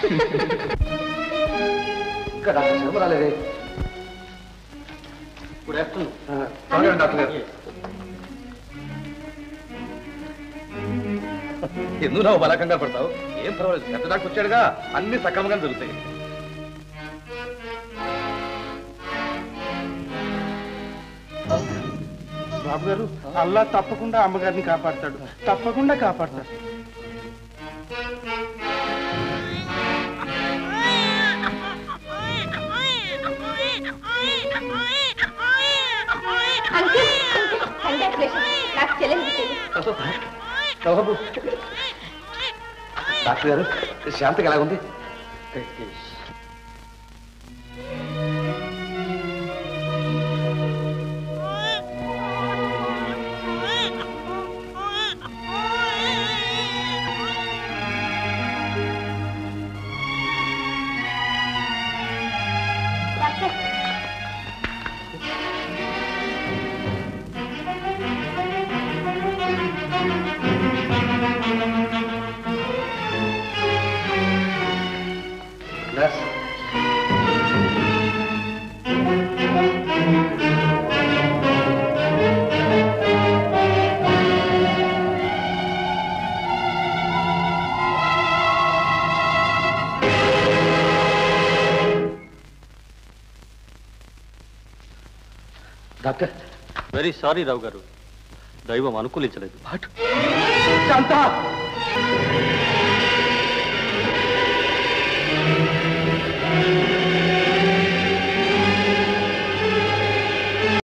ఇంకా డాక్టర్ శర్మ రాలేదే good afternoon త్వరగా రండి, డాక్టర్ గారు ఎందుకు నువ్వు బలకంగా పడతావు ఏం పర్వాలేదు పెద్ద డాక్టర్ వచ్చాడుగా అన్ని సక్రమంగా జరుగుతాయి బాబు గారు అల్లా తప్పకుండా అమ్మగారిని కాపాడతాడు తప్పకుండా కాపాడతాడు అంకుల్ కంగ్రాచులేషన్ నాకు చెల్లెలు బాబు డాక్టర్ గారు శాంతికి ఎలాగుంది doctor nurse doctor very sorry Rao గారు దైవం అనుకూలించలేదు శాంత